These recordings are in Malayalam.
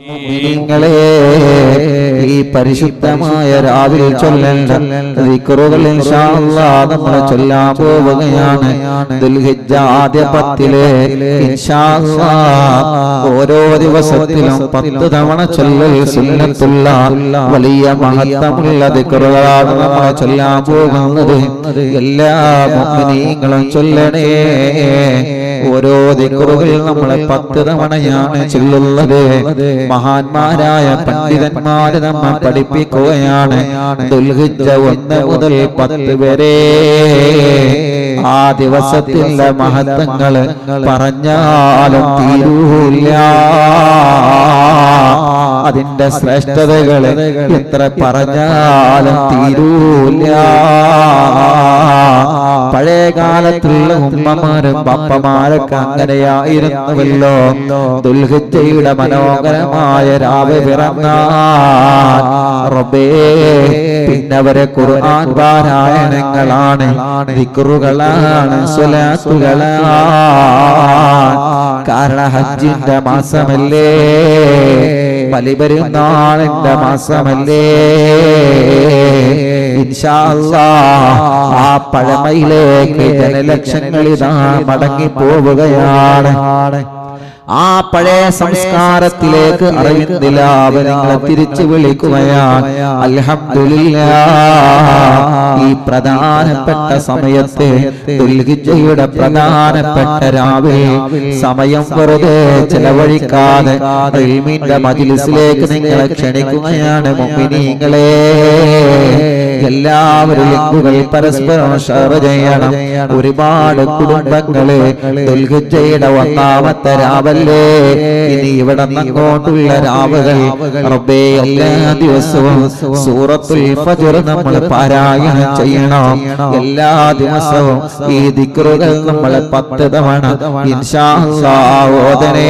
മുഅ്മിനീങ്ങളെ ഈ പരിശുദ്ധമായ രാവിലെ ചൊല്ലേണ്ട ദിക്റുകൾ ഇൻഷാ അല്ലാഹ് നമ്മൾ ചൊല്ലാൻ പോവുകയാണ് ദുൽഹിജ്ജ ആദ്യ പത്തിലെ ഇൻഷാ അല്ലാഹ് ഓരോ ദിവസത്തിലും പത്ത് തവണ ചൊല്ലൽ സുന്നത്തുള്ള വലിയ മഹത്വമുള്ള ദിക്റുകളാണ് നമ്മൾ ചൊല്ലാൻ പോകുന്നത് എല്ലാ മുഅ്മിനീങ്ങളും ചൊല്ലണേ ഓരോ ദിക്റുകൾ നമ്മളെ പത്ത് തവണയാണ് ചൊല്ലുന്നത് മഹാന്മാരായ പണ്ഡിതന്മാര് നമ്മെ പഠിപ്പിക്കുകയാണ് ദുൽഹിജ്ജ ഒന്ന് മുതൽ പത്ത് വരെ ആ ദിവസത്തിലെ മഹത്വങ്ങള് പറഞ്ഞാലും തീരൂല്ല അതിന്റെ ശ്രേഷ്ഠതകള് എത്ര പറഞ്ഞാലും തീരൂല്ല പഴയ കാലത്തുള്ള ഉമ്മമാരും പപ്പമാരൊക്കെ അങ്ങനെയായിരുന്നുവല്ലോ ദുൽഹിജയുടെ മനോഹരമായ രാവ് പിറന്നാൽ റബ്ബേ പിന്നെ അവരെ ഖുർആൻ പാരായണങ്ങളാണ് ദിക്റുകളാണ് സ്വലാത്തുകളാണ് കാരണം ഹജ്ജിന്റെ മാസമല്ലേ ബലിപെരുന്നാളിന്റെ മാസമല്ലേ ഇൻഷാ അല്ലാഹ് ആ പഴമയിലേക്ക് ജനലക്ഷങ്ങൾ ഇതാ മടങ്ങി പോവുകയാണ് ആ പഴയ സംസ്കാരത്തിലേക്ക് അറിയുന്നില്ല നിങ്ങളെ തിരിച്ചു വിളിക്കുകയാണ് അൽഹംദുലില്ലാ ഈ പ്രധാനപ്പെട്ട സമയത്ത് ദുൽഹിജ്ജയുടെ പ്രധാനപ്പെട്ട രാവിലെ സമയം വെറുതെ ചെലവഴിക്കാതെ ഇൽമിന്റെ മജിലിസിലേക്ക് നിങ്ങളെ ക്ഷണിക്കുകയാണ് മുഅ്മിനീങ്ങളെ എല്ലാവരും ലിങ്കുകൾ പരസ്പരം ഷെയർ ചെയ്യണം ഒരുപാട് കുടുംബങ്ങള് ദുൽഹിജ്ജയുടെ ഒന്നാമത്തെ രാവല്ലേ ഇനി ഇവിടെ അങ്ങോട്ടുള്ള രാവുകൾ റബ്ബേ എല്ലാ ദിവസവും സൂറത്തുൽ ഫജ്ർ നമ്മൾ പാരായണം ചെയ്യണം എല്ലാ ദിവസവും ഈ ദിക്റുകൾ നമ്മൾ പത്ത് തവണ ഇൻഷാ അല്ലാഹ് ഓതനേ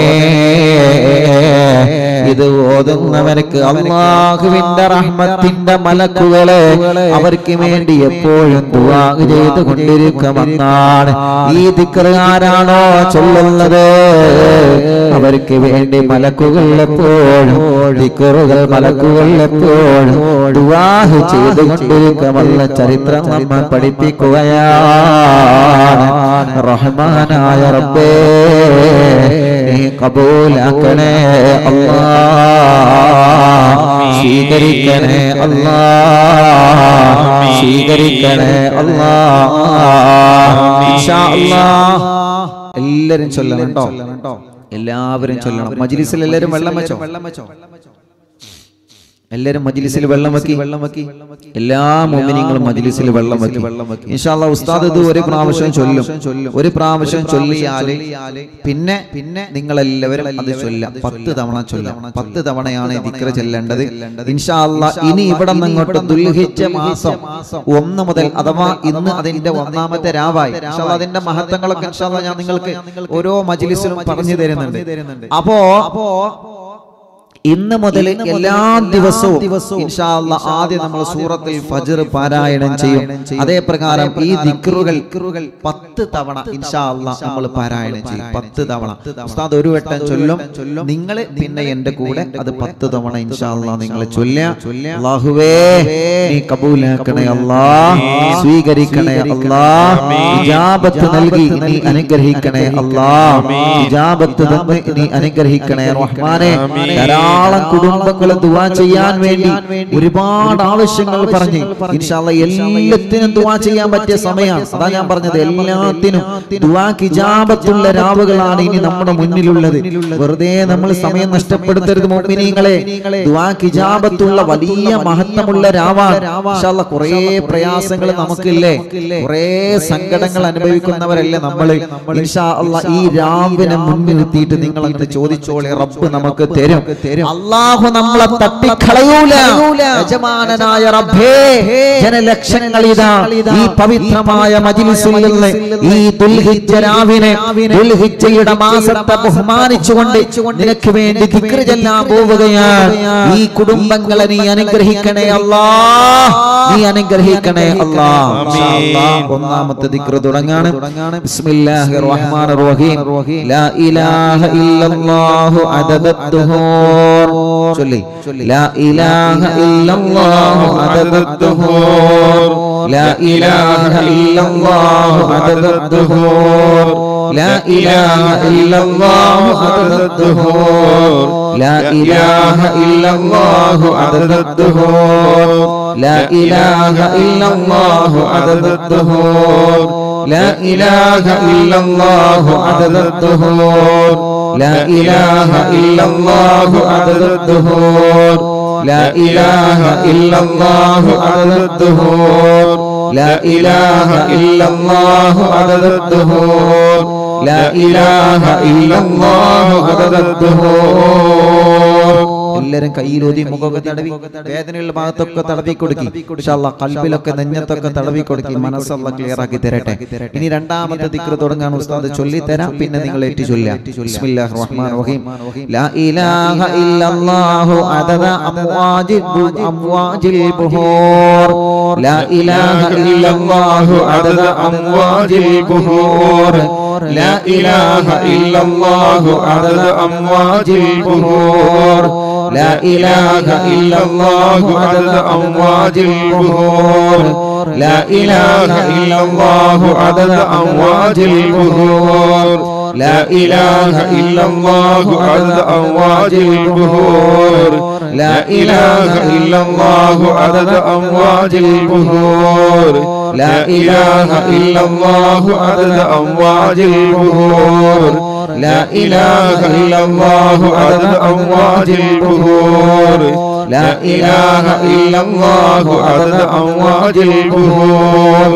ഇത് ഓതുന്നവർക്ക് അള്ളാഹുവിന്റെ റഹ്മത്തിന്റെ മലക്കുകളെ അവർക്ക് വേണ്ടി എപ്പോഴും ദുആ ചെയ്തു കൊണ്ടിരിക്കുമെന്നാണ് ഈ ദിക്റ് ആരാണോ ചൊല്ലുന്നത് അവർക്ക് വേണ്ടി മലക്കുകൾ എപ്പോഴും ദിക്റുകൾ മലക്കുകൾ എപ്പോഴും ദുആ ചെയ്തു കൊണ്ടിരിക്കുമെന്ന ചരിത്രം നമ്മെ പഠിപ്പിക്കുകയാണ് റഹ്മാനായ റബ്ബേ നീ കബൂലാക്കണേ അല്ലാ സ്വീകരിക്കണേ അല്ലാ സ്വീകരിക്കണേ അല്ലാ ഇൻഷാ അല്ലാ എല്ലാരും ചൊല്ലണം കേട്ടോ എല്ലാവരും ചൊല്ലണം മജ്ലിസിൽ എല്ലാവരും വെള്ളം വെച്ചോ വെള്ളം വെച്ചോ എല്ലാരും മജ്ലിസിൽ വെള്ളം വെക്കി വെള്ളം വെക്കി എല്ലാ മോമിനിങ്ങളും മജ്ലിസിൽ വെള്ളം വെക്കി വെള്ളം വെക്കി ഇൻഷാല്ല ഉസ്താദ് ഇത് ഒരു പ്രാവശ്യം ചൊല്ലും ഒരു പ്രാവശ്യം ചൊല്ലിയാല് പിന്നെ പിന്നെ നിങ്ങൾ എല്ലാവരും അത് ചൊല്ലാം പത്ത് തവണ ചൊല്ലാം പത്ത് തവണയാണ് ദിക്ര ചെല്ലേണ്ടത് ഇൻഷാല്ല ഇനി ഇവിടെ നിങ്ങോട്ട് ദുൽഹിജ്ജ മാസം ഒന്ന് മുതൽ അഥവാ ഇന്ന് അതിന്റെ ഒന്നാമത്തെ രാവായി ഇൻഷാല്ല അതിന്റെ മഹത്വങ്ങളൊക്കെ ഇൻഷാല്ല ഞാൻ നിങ്ങൾക്ക് ഓരോ മജ്ലിസിലും പറഞ്ഞു തരുന്നുണ്ട് അപ്പോ അപ്പോ ഇന്ന് മുതൽ എല്ലാ ദിവസവും ഇൻഷാ അല്ലാ ആദ്യം നമ്മൾ സൂറത്തിൽ ഫജ്ർ പാരായണം ചെയ്യും അതേ പ്രകാരം ഈ ദിക്റുകൾ പത്ത് തവണ ഇൻഷാ അല്ലാ നമ്മൾ പാരായണം ചെയ്യും പത്ത് തവണ ഉസ്താദ് ഒരു വട്ടം ചൊല്ലും നിങ്ങൾ പിന്നെ എന്റെ കൂടെ അത് പത്ത് തവണ ഇൻഷാ അല്ലാ നിങ്ങൾ ചൊല്ലുക അല്ലാഹുവേ നീ കബൂലാക്കണേ അല്ലാ സ്വീകരിക്കണേ അല്ലാ ഇജാബത്ത് നൽകി നീ അനുഗ്രഹിക്കണേ അല്ലാ ഇജാബത്ത് തന്ന് നീ അനുഗ്രഹിക്കണേ റഹ്മാനെ ധാരാളം കുടുംബങ്ങൾ ദുവാ ചെയ്യാൻ വേണ്ടി ഒരുപാട് ആവശ്യങ്ങൾ പറഞ്ഞ് ഇൻഷാല്ല എല്ലാത്തിനും ദുവാ ചെയ്യാൻ പറ്റിയ സമയമാണ് അതാ ഞാൻ പറഞ്ഞത് എല്ലാത്തിനും ദുവാ കിജാബത്തുള്ള രാവുകളാണ് ഇനി നമ്മുടെ മുന്നിലുള്ളത് വെറുതെ നമ്മൾ സമയം നഷ്ടപ്പെടുത്തരുത് മോമിനിങ്ങളെ ദുവാ കിജാബത്തുള്ള വലിയ മഹത്വമുള്ള രാവാണ് ഇൻഷാല്ല കുറേ പ്രയാസങ്ങൾ നമുക്കില്ലേ കുറേ സങ്കടങ്ങൾ അനുഭവിക്കുന്നവരല്ലേ നമ്മൾ ഇൻഷാ അല്ലാ ഈ രാവിനെ മുൻനിർത്തിയിട്ട് നിങ്ങൾ അങ്ങോട്ട് ചോദിച്ചോളെ റബ്ബ് നമുക്ക് തരും അള്ളാഹു നമ്മളെ തട്ടിക്കളയൂല യജമാനനായ റബ്ബേ ജനലക്ഷങ്ങൾ ഇതാ ഈ പവിത്രമായ മജിലിസിൽ നിന്ന് ഈ ദുൽഹിജ്ജ രാവിനെ ദുൽഹിജ്ജയുടെ മാസത്തെ ബഹുമാനിച്ചുകൊണ്ട് നിനക്ക് വേണ്ടി ദിക്റ് ചെല്ലാൻ പോവുകയാണ് ഈ കുടുംബങ്ങളെ നീ അനുഗ്രഹിക്കണേ അല്ലാ നീ അനുഗ്രഹിക്കണേ അല്ലാ ഇൻഷാ അല്ലാ. ഒന്നാമത്തെ ദിക്റ് തുടങ്ങാണ് ബിസ്മില്ലാഹിർ റഹ്മാനിർ റഹീം ലാ ഇലാഹ ഇല്ലല്ലാഹു അദദ ചൊല്ലി ലാ ഇലാഹ ഇല്ലല്ലാഹു അദദദ്ദുഹൂർ ലാ ഇലാഹ ഇല്ലല്ലാഹു അദദദ്ദുഹൂർ لا إله إلا الله عدد الدهور لا إله إلا الله عدد الدهور لا إله إلا الله عدد الدهور لا إله إلا الله عدد الدهور لا إله إلا الله عدد الدهور لا إله إلا الله عدد الدهور لا إله إلا الله عدد الدهور لا إله إلا الله عدد الدهور എല്ലാരും കയ്യിലൂതി മുഖമൊക്കെ തടവി വേദനയുള്ള ഭാഗത്തൊക്കെ തടവി കൊടുക്കി ഇൻഷാല്ലാ കൽബിലൊക്കെ നെഞ്ഞത്തൊക്കെ തടവി കൊടുക്കി മനസ്സല്ല ക്ലിയർ ആക്കി തരട്ടെ ഇനി രണ്ടാമത്തെ ദിക്ർ തുടങ്ങാൻ ഉസ്താദ് ചൊല്ലി തരാം പിന്നെ നിങ്ങൾ ഏറ്റു ചൊല്ലാം ബിസ്മില്ലാഹിർ റഹ്മാനിർ റഹീം ലാ ഇലാഹ ഇല്ലല്ലാഹു അദദ അംവാജിൽ അംവാജിൽ ബുഹൂർ ലാ ഇലാഹ ഇല്ലല്ലാഹു അദദ അംവാജിൽ ബുഹൂർ لا إله إلا الله عدد أمواج البحور لا إله إلا الله عدد أمواج البحور لا إله إلا الله عدد أمواج البحور لا إله إلا الله عدد أمواج البحور لا إله إلا الله عدد أمواج البحور لا إله إلا الله عدد أمواج البحور لا إله إلا الله عدد أمواج البحور لا إله إلا الله عدد أمواج البحور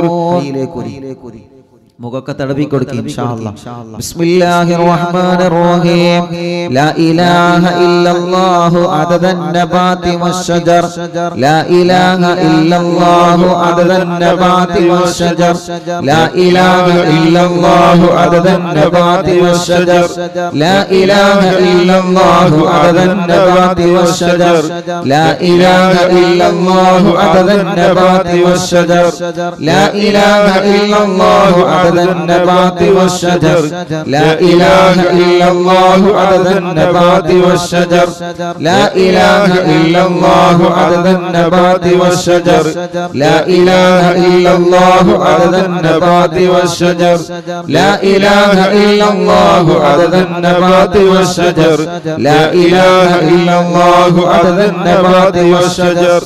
മുഖൊക്കെ തടവി കൊടുക്കും ബിസ്മില്ലാഹിർ റഹ്മാനിർ റഹീം ലാ ഇലാഹ ഇല്ലല്ലാഹു അദദൻ നബാതി വശജർ ലാ ഇലാഹ ഇല്ലല്ലാഹു അദദൻ നബാതി വശജർ ലാ ഇലാഹ ഇല്ലല്ലാഹു അദദൻ നബാതി വശജർ ലാ ഇലാഹ ഇല്ലല്ലാഹു അദദൻ നബാതി വശജർ ലാ ഇലാഹ ഇല്ലല്ലാഹു അദദൻ നബാതി വശജർ ലാ ഇലാഹ ഇല്ലല്ലാഹു عدد النبات والشجر لا إله إلا الله عدد النبات والشجر لا إله إلا الله عدد النبات والشجر لا إله إلا الله عدد النبات والشجر لا إله إلا الله عدد النبات والشجر لا إله إلا الله عدد النبات والشجر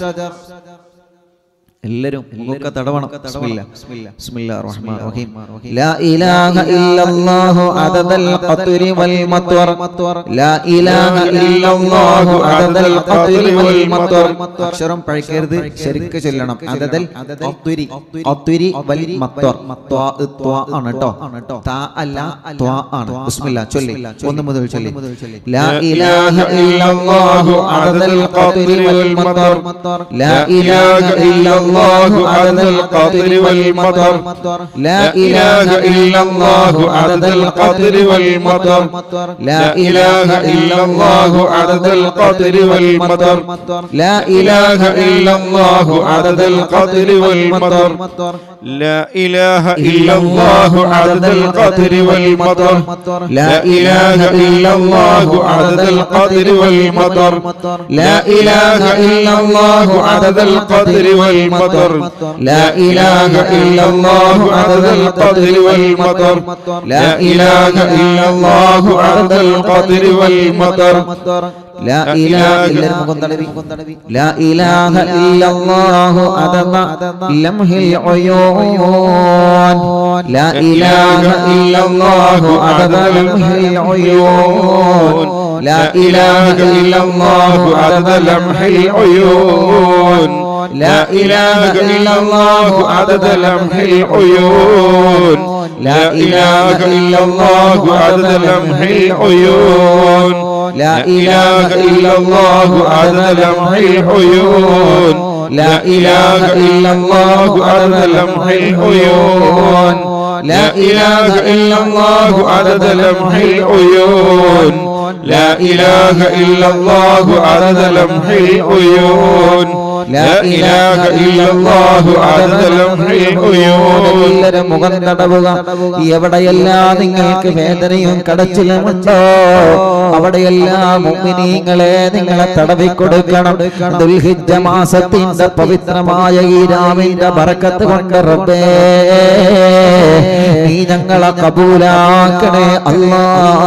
എല്ലാരും മുഖമൊക്കെ തടവണം ബിസ്മില്ലാ ബിസ്മില്ലാഹിർ റഹ്മാനിർ റഹീം ലാ ഇലാഹ ഇല്ലല്ലാഹു അദദൽ ഖത്രി വൽ മത്വർ ലാ ഇലാഹ ഇല്ലല്ലാഹു അദദൽ ഖത്രി വൽ മത്വർ അക്ഷരം പഴിക്കരുത് ശരിക്ക് ചൊല്ലണം അദദൽ ഖത്രി ഖത്രി വൽ മത്വർ ത്വാ ത്വാ ആണ് ട്ടോ താ അല്ല ത്വാ ആണ് ബിസ്മില്ലാ ചൊല്ലി ഒന്ന് മുതൽ ചൊല്ലി ലാ ഇലാഹ ഇല്ലല്ലാഹു അദദൽ ഖത്രി വൽ മത്വർ ലാ ഇലാഹ ഇല്ലല്ലാഹു الله عدد القطر والمطر لا إله إلا الله عدد القطر والمطر لا إله إلا الله عدد القطر والمطر لا إله إلا الله عدد القطر والمطر لا إله إلا الله عدد القطر والمطر لا إله إلا الله عدد القطر والمطر لا إله إلا الله عدد القدر والمطر لا إله إلا الله عدد القدر والمطر لا إله إلا الله عدد القدر والمطر لا إله إلا لا إله إلا الله عدد لمح العيون لا إله إلا الله عدد لمح العيون لا إله إلا الله عدد لمح العيون لا إله إلا الله عدد لمح العيون لا إله إلا الله عدد لمح العيون لا إله إلا الله عدد لمح العيون لا إله إلا الله عدد لمح العيون لا إله إلا الله عدد لمح العيون لا إله إلا الله عدد لمح العيون لا إله إلا الله عدد لمح العيون എല്ലാവരും മുഖം തടവുക എവിടെയെല്ലാം നിങ്ങൾക്ക് വേദനയും കടച്ചിലുമുണ്ടോ അവിടെയെല്ലാം മുഅ്മിനീങ്ങളെ നിങ്ങളെ തടവി കൊടുക്കണം ദുൽഹിജ്ജ മാസത്തിന്റെ പവിത്രമായ ഈ രാവിന്റെ ബറക്കത്ത് കൊണ്ട് റബ്ബേ നീ ഞങ്ങളെ കബൂലാക്കണേ അല്ലാ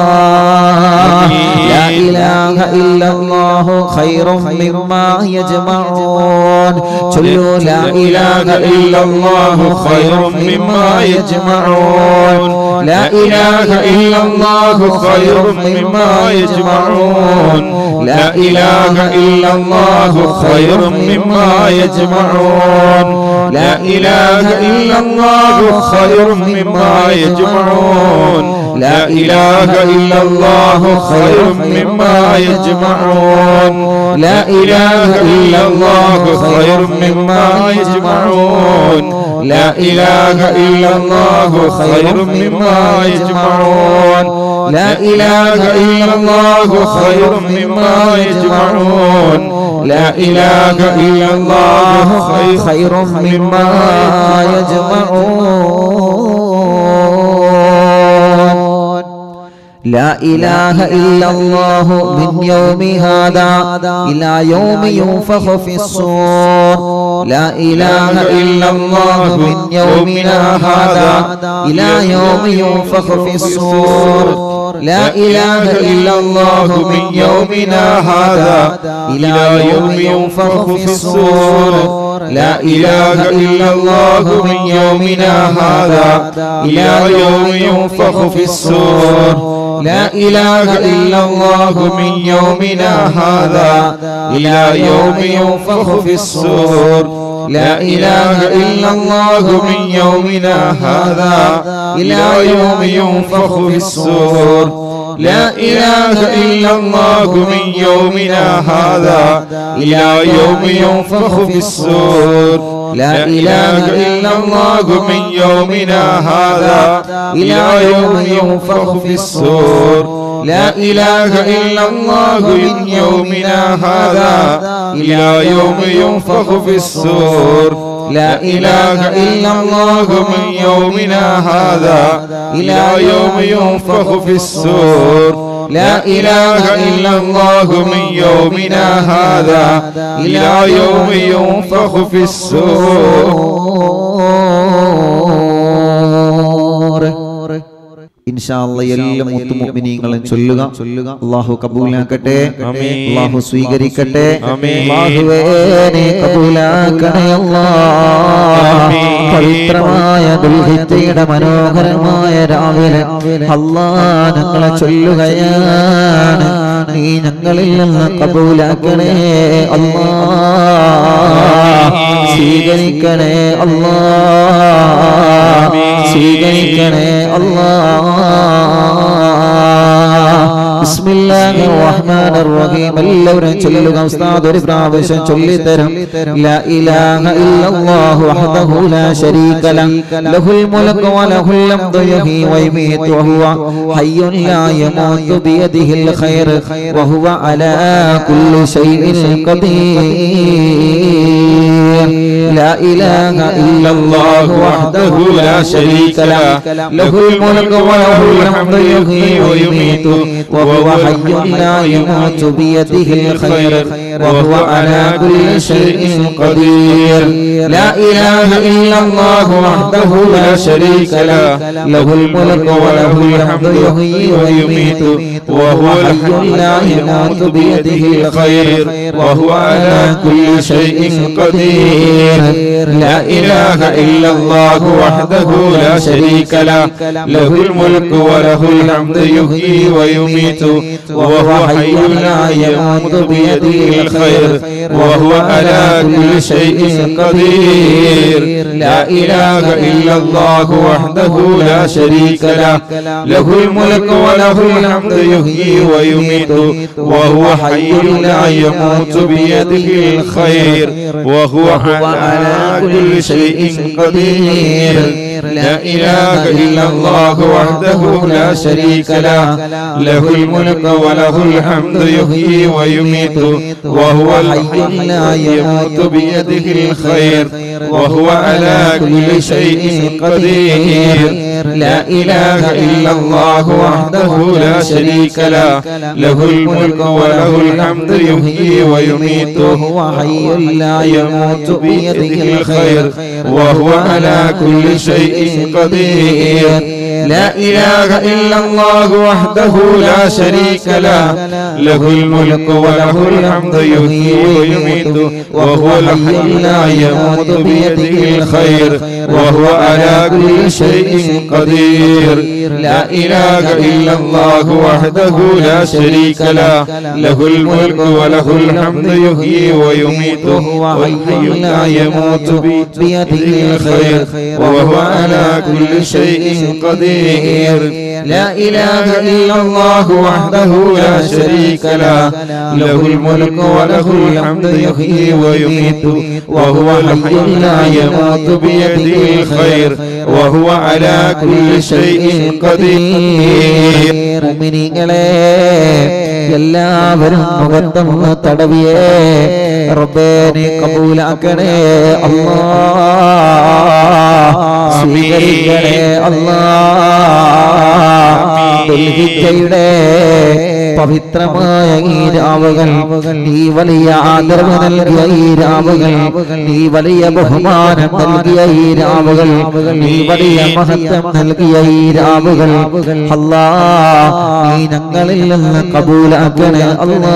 لا إله إلا الله خير مما يجمعون ചൊല്ലൂ لا إله إلا الله خير مما يجمعون لا إله إلا الله خير مما يجمعون لا إله إلا الله خير مما يجمعون لا إله إلا الله خير مما يجمعون لا إله إلا الله خير مما يجمعون لا إله إلا الله خير مما يجمعون لا إله إلا الله خير مما يجمعون لا إله إلا الله خير مما يجمعون لا إله إلا الله خير مما يجمعون لا إله إلا الله من يوم هذا إلى يوم ينفخ في الصور لا إله إلا الله من يومنا هذا إلى يوم ينفخ في الصور لا إله إلا الله من يومنا هذا إلى يوم ينفخ في الصور لا إله إلا الله من يومنا هذا إلى يوم ينفخ في الصور لا إله إلا الله من يومنا هذا إلى يوم ينفخ في الصور لا إله إلا الله من يومنا هذا إلى يوم ينفخ في الصور لا إله إلا الله من يومنا هذا إلى يوم ينفخ في الصور لا إله إلا الله من يومنا هذا إلى يوم ينفخ في الصور لا إله إلا الله من يومنا هذا إلى يوم ينفخ في الصور لا إله إلا الله من يومنا هذا إلى يوم ينفخ في الصور لا إله إلا الله من يومنا هذا إلى يوم ينفخ في الصور ഇൻഷാല്ല എല്ലാ മുത്തുമുഅ്മിനീങ്ങളും ചൊല്ലുക ചൊല്ലുക അള്ളാഹു കബൂലാക്കട്ടെ ആമീൻ. അള്ളാഹു സ്വീകരിക്കട്ടെ ആമീൻ. അള്ളാഹുവേ നീ കബൂലാക്കണേ അല്ലാ ആമീൻ. പവിത്രമായ ദുൽഹിജ്ജയുടെ മനോഹരമായ രാവിലെ അല്ലാ ഞങ്ങളെ ചൊല്ലുകയാണ് നീ ഞങ്ങളിൽ നിന്ന് കബൂലാക്കണേ അല്ലാ സ്വീകരിക്കണേ അല്ലാ സ്വീകരിക്കണേ അല്ലാ ബിസ്മില്ലാഹിർ റഹ്മാനിർ റഹീം എല്ലാവരും ചൊല്ലുക ഉസ്താദ് ഒരു പ്രാവശ്യം ചൊല്ലിത്തരും ലാ ഇലാഹ ഇല്ലല്ലാഹു വഹ്ദഹു ലാ ശരീക ലഹ് ലഹുൽ മുൽക്കു വലഹുൽ ഹംദു യുഹീ വയുമീതു വഹുവ ഹയ്യുൻ ലാ യമൂതു ബിയദിഹിൽ ഖൈർ വഹുവ അലാ കുല്ലി ഷൈഇൻ ഖദീർ لا إله إلا الله وحده لا شريك له له الملك وله الحمد يحيي ويميت وهو حي لا يموت بيده الخير وهو على كل شيء قدير لا إله إلا الله وحده لا شريك له له الملك وله الحمد يحيي ويميت وهو حي لا يموت بيده الخير وهو على كل شيء قدير لا إله إلا الله وحده لا شريك له له الملك وله الحمد يحيي ويميت وهو حي لا يموت بيده الخير وهو على كل شيء قدير لا إله إلا الله وحده لا شريك له له الملك وله الحمد يحيي ويميت وهو حي لا يموت بيده الخير وهو وهو على كل شيء قدير لا إله إلا الله وحده لا شريك له له الملك وله الحمد يحيي ويميت وهو الحي لا يموت بيده الخير وهو على كل شيء قدير لا إله إلا الله وحده لا شريك له له الملك وله الحمد يحيي ويميت وهو حي لا يموت بيده الخير وهو على كل شيء قدير لا إله إلا الله وحده لا شريك له له الملك وله الحمد يحيي ويميت وهو الحي لا يموت بيده الخير وهو على كل شيء قدير لا إله إلا الله وحده لا شريك له له الملك وله الحمد يحيي ويميت وهو حي لا يموت بيده الخير وهو على كل شيء قدير لا إله إلا الله وحده لا شريك له له الملك وله الحمد يحيي ويميت وهو حي لا يموت بيده الخير وهو على كل شيء قدير മുഅ്മിനീങ്ങളെ എല്ലാവരും മുഖത്തൊന്ന് തടവിയേ റബ്ബേ നീ കബൂലാക്കണേ അല്ലാ സ്വീകരിക്കണേ അല്ലാ ദുൽഹിജ്ജയുടെ പവിത്രമായ ഈ രാവുകൾ നീ വലിയ ആദരവ് നൽകിയ ഈ രാവുകൾ നീ വലിയ ബഹുമാനം നൽകിയ ഈ രാവുകൾ നീ വലിയ മഹത്വം നൽകിയ ഈ രാവുകൾ അല്ലാ നീ ഞങ്ങളിൽ നിന്ന് കബൂലാക്കണേ അല്ലാ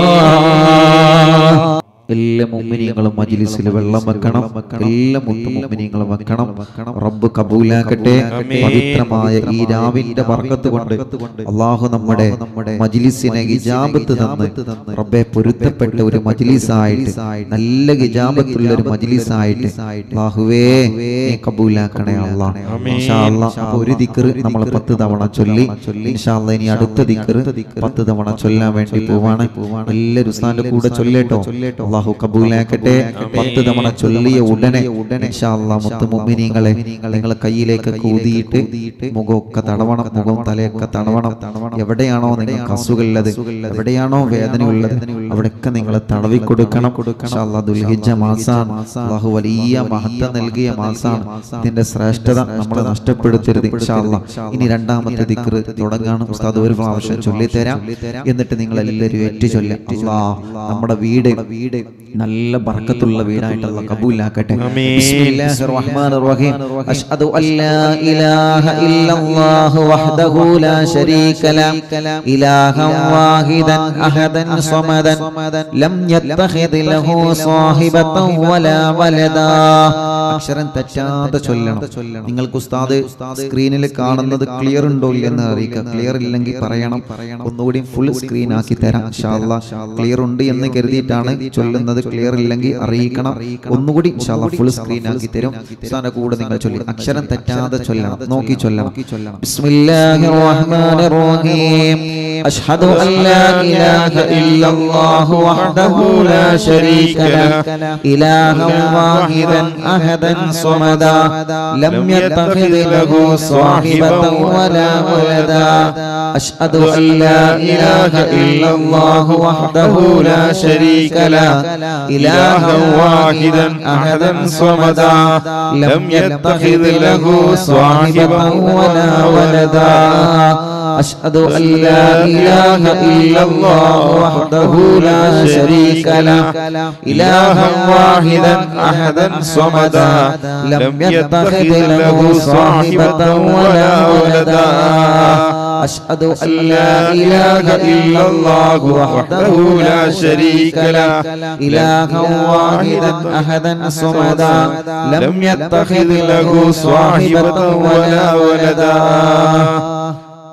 എല്ലാ മുമ്മിനിയങ്ങളും മജിലിസിൽ വെള്ളം വെക്കണം എല്ലാ മുത്തു മുമ്മിനിയങ്ങളും വെക്കണം റബ്ബ് കബൂലാക്കട്ടെ പവിത്രമായ ഈ രാവിന്റെ വർഗത്ത് കൊണ്ട് അള്ളാഹു നമ്മുടെ മജിലിസിനെ ഹിജാബത്ത് തന്ന് റബ്ബെ പൊരുത്തപ്പെട്ട ഒരു മജിലിസായിട്ട് നല്ല ഹിജാബത്തുള്ള ഒരു മജിലിസായിട്ട് അള്ളാഹുവേ നീ കബൂലാക്കണേ അള്ളാഹ് ഇൻഷാ അല്ലാ. അപ്പൊ ഒരു ദിക്കർ നമ്മൾ പത്ത് തവണ ചൊല്ലി ഇൻഷാ അല്ലാ ഇനി അടുത്ത ദിക്കർ പത്ത് തവണ ചൊല്ലാൻ വേണ്ടി പോവാണ് എല്ലാവരും ഉസ്താന്റെ കൂടെ ചൊല്ലേട്ടോ അള്ളാഹു കബൂലാക്കട്ടെ പത്ത് തവണ ചൊല്ലിയ ഉടനെ ഇൻഷാ അല്ലാ മുത്ത് മുഅ്മിനീങ്ങളെ നിങ്ങൾ കയ്യിലേക്ക് കൂതിയിട്ട് മുഖമൊക്കെ തടവണം മുഖവും തലയൊക്കെ തടവണം എവിടെയാണോ നിങ്ങൾക്ക് അസുഖമുള്ളത് എവിടെയാണോ വേദന ഉള്ളത് അവിടെയൊക്കെ നിങ്ങൾ തടവി കൊടുക്കണം ഇൻഷാ അല്ലാ ദുൽഹിജ്ജ മാസാണ് അള്ളാഹു വലിയ മഹത്വം നൽകിയ മാസാണ് ഇതിന്റെ ശ്രേഷ്ഠത നമ്മൾ നഷ്ടപ്പെടുത്തരുത് ഇൻഷാ അല്ലാ ഇനി രണ്ടാമത്തെ ദിക്ർ തുടങ്ങാണ് ഉസ്താദ് ഒരു പ്രാവശ്യം ചൊല്ലിത്തരാം എന്നിട്ട് നിങ്ങൾ എല്ലാവരും ഏറ്റു ചൊല്ല അല്ലാ നമ്മുടെ വീട് വീട് നല്ല ബർക്കത്തുള്ള വീടായിട്ട് അല്ലാ കബൂലാക്കട്ടെ ബിസ്മില്ലാഹിർ റഹ്മാനിർ റഹീം അഷ്ഹദു അല്ലാ ഇലാഹ ഇല്ലല്ലാഹു വഹ്ദഹു ലാ ശരീക ല ഇലാഹൻ വാഹിദൻ അഹദൻ സ്വമദൻ ലം യത്തഖിദ് ലഹു സാഹിബതൻ വലാ വലദാ അക്ഷരം തെറ്റാതെ ചൊല്ലണം നിങ്ങൾക്ക് ഉസ്താദ് സ്ക്രീനിൽ കാണുന്നത് ക്ലിയർ ഉണ്ടോ എന്ന് അറിയിക്കുക ക്ലിയർ ഇല്ലെങ്കിൽ പറയണം ഒന്നുകൂടി ഫുൾ സ്ക്രീൻ ആക്കി തരാം ക്ലിയർ ഉണ്ട് എന്ന് കരുതിയിട്ടാണ് ചൊല്ലുന്നത് ക്ലിയർ ഇല്ലെങ്കിൽ അറിയിക്കണം ഒന്നുകൂടി ഫുൾ സ്ക്രീൻ ആക്കി തരും ഉസ്താദിന്റെ കൂടെ നിങ്ങൾ ചൊല്ലി അക്ഷരം തെറ്റാതെ ചൊല്ലണം നോക്കി ചൊല്ലണം ബിസ്മില്ലാഹിർ റഹ്മാനിർ റഹീം അഷ്ഹദു അൻ ലാ ഇലാഹ ഇല്ലല്ലാഹു വഹ്ദഹു ലാ ശരീക ല ഇലാഹൻ വാഹിദൻ അഹദൻ സ്വമദാ ലം യത്തഖിദ് ലഹു സാഹിബതൻ വലാ വലദാ അഷ്ഹദു അൻ ലാ ഇലാഹ ഇല്ലല്ലാഹു വഹ്ദഹു ലാ ശരീക ല ഇലാഹൻ വാഹിദൻ അഹദൻ സ്വമദാ ലം യത്തഖിദ് ലഹു സാഹിബതൻ വലാ വലദാ أشهد أن لا إله إلا الله وحده لا شريك له إلها واحدا أحدا صمدا لم يتخذ له صاحبة ولا ولدا أشهد أن لا إله إلا الله وحده لا شريك له إلها واحدا أحدا صمدا لم يتخذ له صاحبة ولا ولدا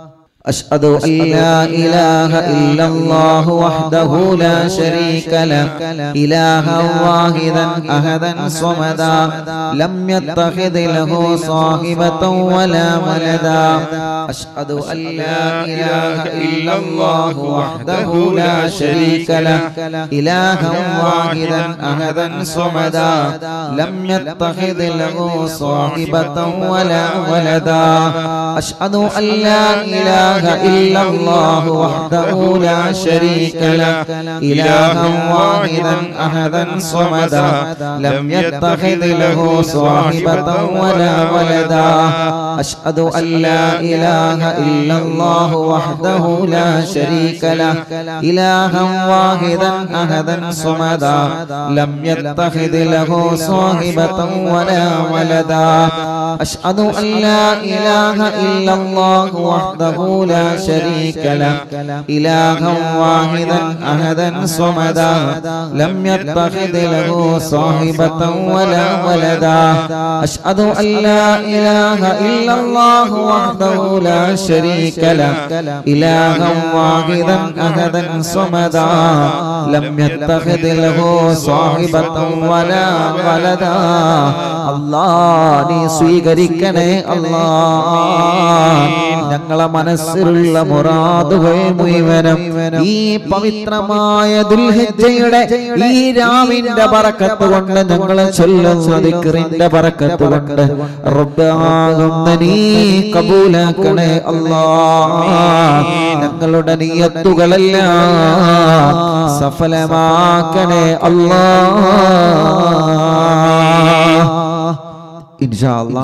أشهد أن لا إله إلا الله وحده لا شريك له إلها واحدا أحدا صمدا لم يتخذ له صاحبة ولا ولدا أشهد أن لا إله إلا الله وحده لا شريك له إلها واحدا أحدا صمدا لم يتخذ له صاحبة ولا ولدا أشهد أن لا إله إلا الله وحده لا شريك له إلها واحدا أحدا صمدا لم يتخذ له صاحبة ولا ولدا أشهد أن لا إله إلا الله وحده لا شريك له إلها واحدا أحدا صمدا لم يتخذ له صاحبة ولا ولدا أشهد أن لا إله إلا الله وحده لا شريك له إلها واحدا أحدا صمدا لم يتخذ له صاحبة ولا ولدا أشهد أن لا إله إلا الله وحده لا شريك له إلها واحدا أحدا صمدا لم يتخذ له صاحبة ولا ولدا الله നീ സ്വീകരിക്കണേ അല്ലാ ഞങ്ങളെ മനസ്സിലുള്ള മുറാദുകൾ മുഴുവനും ഈ പവിത്രമായ ദുൽഹജ്ജയുടെ ഈ രാവിന്റെ ബറക്കത്ത് കൊണ്ട് ഞങ്ങളെ ചൊല്ലുന്ന ദിക്റിന്റെ ബറക്കത്ത് കൊണ്ട് റബ്ബാകുന്ന നീ കബൂലാക്കണേ അല്ലാ ഞങ്ങളുടെ നിയത്തുകളെല്ലാം സഫലമാക്കണേ അല്ലാ ഇൻഷാ അല്ലാ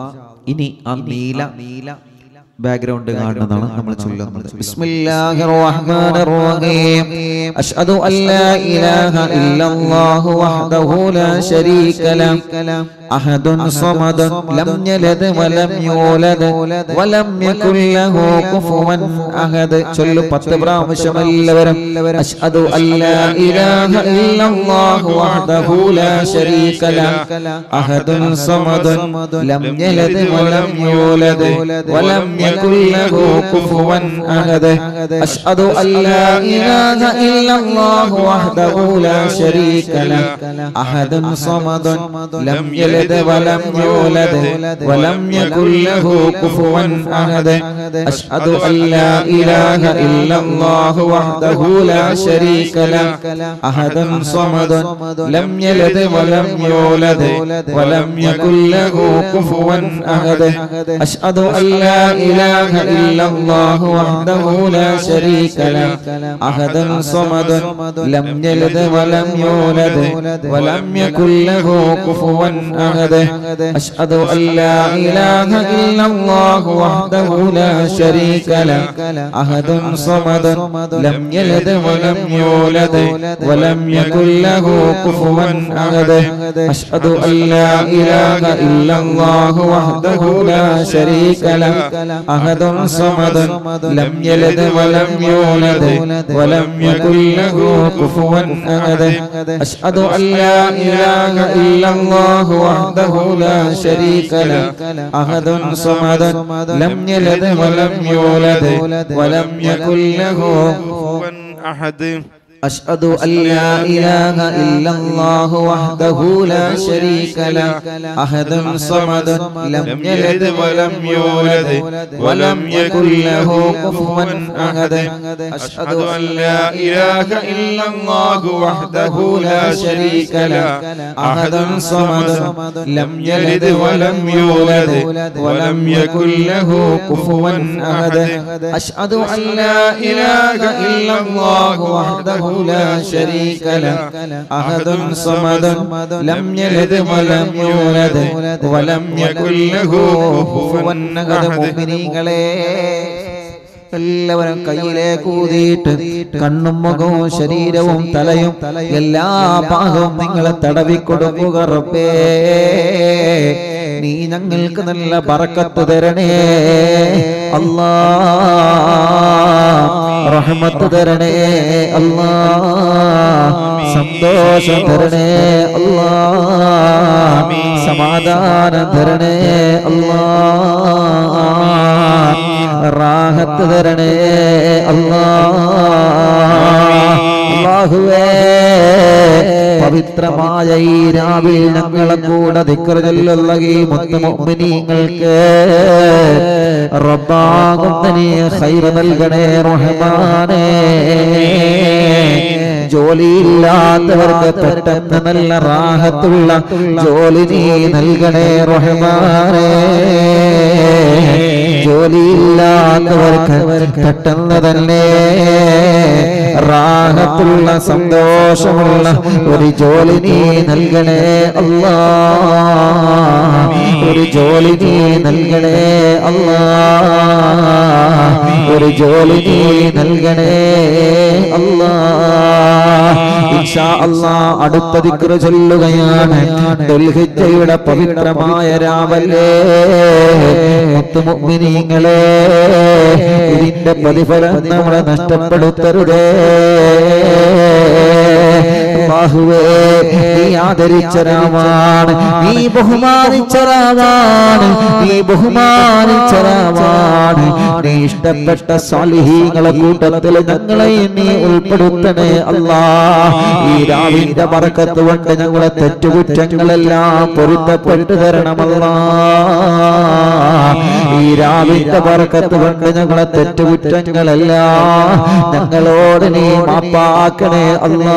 ഇനി ആ നീല നീല ബാക്ക്ഗ്രൗണ്ട് കാണുന്നതാണ് നമ്മൾ ചൊല്ലുന്നത് ബിസ്മില്ലാഹിർ റഹ്മാനിർ റഹീം അഷ്ഹദു അൻ ലാ ഇലാഹ ഇല്ലല്ലാഹു വഹ്ദഹു ലാ ശരീക ലഹു അഹദുൻ സമദുൻ ലം യലദ് വലം യൂലദ് വലം യകുൽ ലഹു കുഫുവൻ അഹദ് ചൊല്ലു പത്ത് പ്രാവശ്യം എല്ലാവരും അഷ്ഹദു അൻ ലാ ഇലാഹ ഇല്ലല്ലാഹു വഹ്ദഹു ലാ ശരീക ലഹു അഹദുൻ സമദുൻ ലം യലദ് വലം യൂലദ് വലം يكن له كفوا أحد أشهد أن لا إله إلا الله وحده لا شريك له أحد صمد لم يلد ولم يولد ولم يكن له كفوا أحد أشهد أن لا إله إلا الله وحده لا شريك له أحد صمد لم يلد ولم يولد ولم يكن له كفوا أحد أشهد أن لا إله إلا الله وحده لا شريك له أحد صمد لم يلد ولم يولد ولم يكن له كفوا أحد أشهد أن لا إله إلا الله وحده لا شريك له أحد صمد لم يلد ولم يولد ولم يكن له كفوا أحد أشهد أن لا إله إلا الله وحده لا شريك له أحد صمد لم يلد ولم يولد ولم يكن له كفوا أحد أشهد أن لا إله إلا الله وحده لا شريك له أحد صمد لم يلد ولم يولد ولم يكن له كفوا أحد أشهد أن لا إله إلا الله وحده لا شريك له أحد صمد لم يلد ولم يولد ولم يكن له كفوا أحد أشهد أن لا إله إلا الله وحده لا شريك له أحد صمد لم يلد ولم يولد ولم يكن له كفوا أحد أشهد أن لا إله إلا الله وحده لا شريك له أحد صمد لم يلد ولم يولد ولم يكن له كفوا أحد മുഅ്മിനീങ്ങളെ എല്ലാവരും കയ്യിലേക്ക് ഊതിയിട്ട് കണ്ണും മുഖവും ശരീരവും തലയും എല്ലാ ഭാഗവും നിങ്ങളെ തടവിക്കൊടുക്കുക റബ്ബേ നീ ഞങ്ങൾക്ക് നല്ല പറക്കത്ത് തരണേ അല്ലാ റഹ്മത്ത് തരണേ അല്ലാ സന്തോഷം തരണേ അല്ലാ സമാധാനം തരണേ അല്ലാ റാഹത്ത് തരണേ അല്ലാ അല്ലാഹുവേ പവിത്രമായ ഈ രാവിൽ ഞങ്ങളെ കൂടെ ദിക്ർ ചൊല്ലുള്ള ഈ മുത്തമുഅ്മിനീങ്ങൾക്ക് റബ്ബാകുന്ന നീ ഖൈർ നൽകണേ റഹ്മാനേ ജോലിയില്ലാത്തവർക്ക് പെട്ടെന്ന് നല്ല റാഹത്തുള്ള ജോലി നീ നൽകണേ റഹ്മാനേ ജോലിയില്ലാത്തവർക്ക് പെട്ടെന്ന് തന്നെ റാഹത്തുള്ള സന്തോഷമുള്ള ഒരു ജോലി നീ നൽകണേ അല്ലാ ഒരു ജോലി നീ നൽകണേ അല്ലാ ഒരു ജോലി നീ നൽകണേ അല്ലാ ഇൻഷാ അല്ലാ അടുത്ത ദിക്ർ ചൊല്ലുകയാണ് ദുൽഹിജ്ജയുടെ പവിത്രമായ രാവല്ലേ മുത്തുമുഅ്മിനീങ്ങളെ ഇതിന്റെ പ്രതിഫലം നമ്മളെ നഷ്ടപ്പെടുത്തരുതേ അല്ലാഹുവേ നീ ആദരിച്ച രാമാണ് നീ ബഹുമാനിച്ച രാമാണ് നീ ബഹുമാനിച്ച രാമാണ് നീ ഇഷ്ടപ്പെട്ട സാലിഹീങ്ങളെ കൂട്ടത്തിൽ ഞങ്ങളെ നീ ഉൾപ്പെടുത്തണേ അല്ലാ ഈ രാവിന്റെ പറക്കത്ത് കൊണ്ട് ഞങ്ങളെ തെറ്റുകുറ്റങ്ങളെല്ലാം പൊരുത്തപ്പെട്ടു തരണമല്ലാ ഈ രാവിന്റെ പറക്കത്ത് കൊണ്ട് ഞങ്ങളെ തെറ്റുകുറ്റങ്ങളെല്ലാം ഞങ്ങളോട് നീ മാപ്പാക്കണേ അല്ലാ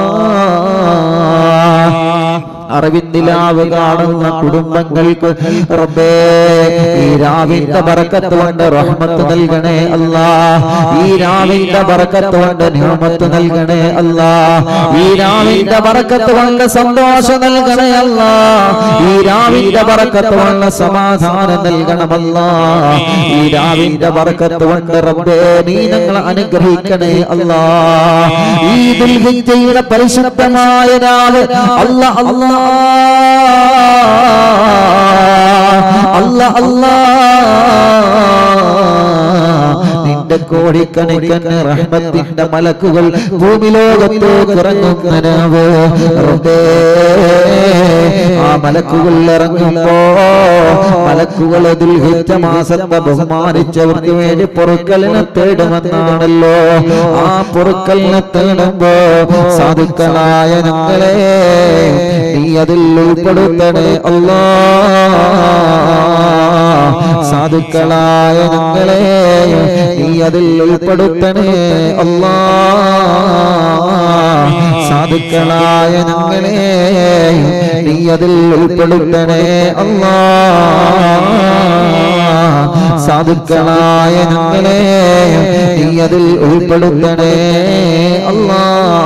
അറിവിന്ദിലാവ് കാണുന്ന കുടുംബങ്ങൾക്ക് റബ്ബേ ഈ രാവിന്റെ ബറക്കത്ത് കൊണ്ട് റഹ്മത്ത് നൽകണേ അല്ലാ ഈ രാവിന്റെ ബറക്കത്ത് കൊണ്ട് നിഹമത്ത് നൽകണേ അല്ലാ ഈ രാവിന്റെ ബറക്കത്ത് കൊണ്ട് സന്തോഷം നൽകണേ അല്ലാ ഈ രാവിന്റെ ബറക്കത്ത് കൊണ്ട് സമാധാനം നൽകണമല്ലാ ഈ രാവിന്റെ ബറക്കത്ത് കൊണ്ട് റബ്ബേ നീ ഞങ്ങളെ അനുഗ്രഹിക്കണേ അല്ലാ ഈ ദുൽഹിജ്ജയുടെ പരിശുദ്ധമായ രാവ് അല്ല അല്ലാ അല്ല അല്ലാ നിന്റെ കോടിക്കണക്കിന് റഹ്മത്തിന്റെ മലക്കുകൾ ഭൂമി ലോകത്തേക്ക് ഇറങ്ങുന്ന രാവ് റബ്ബേ ആ മലക്കുകൾ ഇറങ്ങുമ്പോ മലക്കുകൾ ദുൽഹിജ്ജ മാസത്തെ ബഹുമാനിച്ചവർക്ക് വേണ്ടി പൊറുക്കലിനെ തേടുമെന്നാണല്ലോ ആ പൊറുക്കലിനെ തേടുമ്പോ സാധുക്കളായ ഞങ്ങളെ നീ അതിൽ ഉൾപ്പെടുത്തണേ അല്ലാ സാധുക്കളായ ഞങ്ങളെ നീ അതിൽ ഉൾപ്പെടുത്തണേ അല്ലാ സാധുക്കളായ ഞങ്ങളെ നീ അതിൽ ഉൾപ്പെടുത്തണേ അല്ലാ സാധുക്കളായ ഞങ്ങളെ നീ അതിൽ ഉൾപ്പെടുത്തണേ അല്ലാ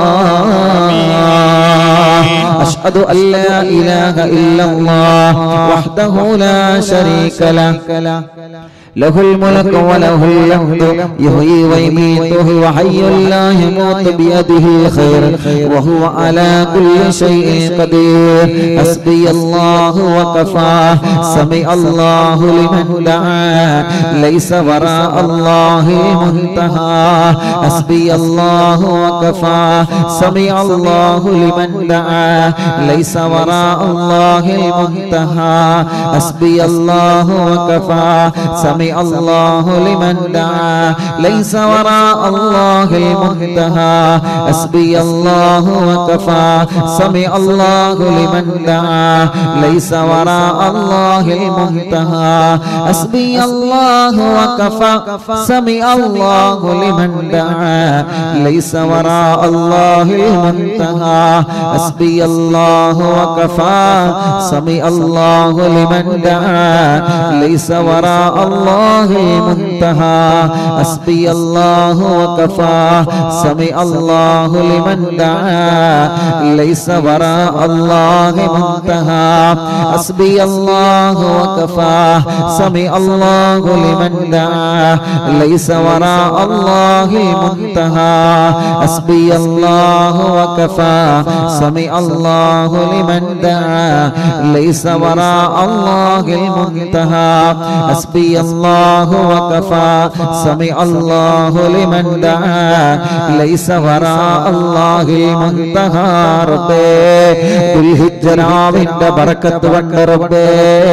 أشهد أن لا إله إلا الله وحده لا شريك له له الملك وله الحمد يحيي ويميت وهو حي لا يموت بيده الخير وهو على كل شيء قدير حسبي الله وكفى سمع الله لمن دعا ليس وراء الله منتهى حسبي الله وكفى سمع الله لمن دعا ليس وراء الله المنتهى حسبي الله وكفى سمع الله لمن دعا ليس وراء الله المنتهى حسبي الله وكفى سمع الله لمن دعا ليس وراء الله المنتهى حسبي الله وكفى سمع الله لمن دعا ليس وراء الله المنتهى حسبي الله وكفى سمع الله لمن دعا ليس وراء الله المنتهى حسبي الله وكفى سمع الله لمن دعا ليس وراء الله منتهى حسبي الله وكفى سمع الله لمن دعا ليس وراء الله المنتهى حسبي الله وكفى سمع الله لمن دعا ليس وراء الله المنتهى حسبي الله الله وكفى سمع الله لمن دعا ليس وراء الله المنتهى ربേ ദുൽഹിജ്ജരാവിന്റെ ബറക്കത്ത് കൊണ്ട് റബ്ബേ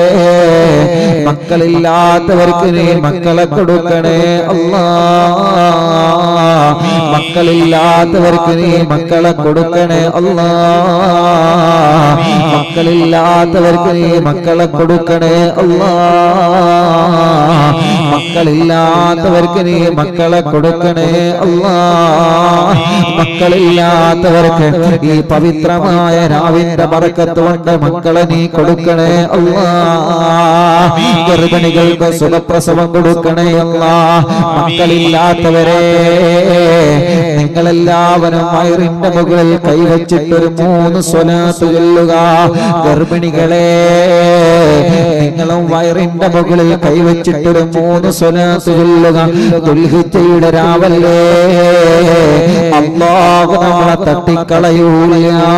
മക്കളില്ലാത്തവർക്ക് നീ മക്കളെ കൊടുക്കണേ അല്ലാ മക്കളില്ലാത്തവർക്ക് നീ മക്കളെ കൊടുക്കണേ അല്ലാ മക്കളില്ലാത്തവർക്ക് നീ മക്കളെ കൊടുക്കണേ അല്ലാ മക്കളില്ലാത്തവർക്ക് നീ മക്കളെ കൊടുക്കണേ അല്ലാ മക്കളില്ലാത്തവർക്ക് ഈ പവിത്രമായ രാവിന്റെ ബറക്കത്ത് കൊണ്ട് മക്കളെ നീ കൊടുക്കണേ അല്ലാ ഗർഭിണികൾക്ക് സുഖപ്രസവം കൊടുക്കണേ അല്ലാ മക്കളില്ലാത്തവരെ നിങ്ങളെല്ലാവരും വയറിന്റെ മുകളിൽ കൈവച്ചിട്ടൊരു മൂന്ന് സ്വലാത്ത് ചൊല്ലുക ഗർഭിണികളെ നിങ്ങളും വയറിന്റെ മുകളിൽ കൈവച്ചിട്ടൊരു മൂന്ന് സ്വലാത്ത് ചൊല്ലുക ദുൽഹിജയുടെ രാവല്ലേ അള്ളാഹു നമ്മളെ തട്ടിക്കളയൂല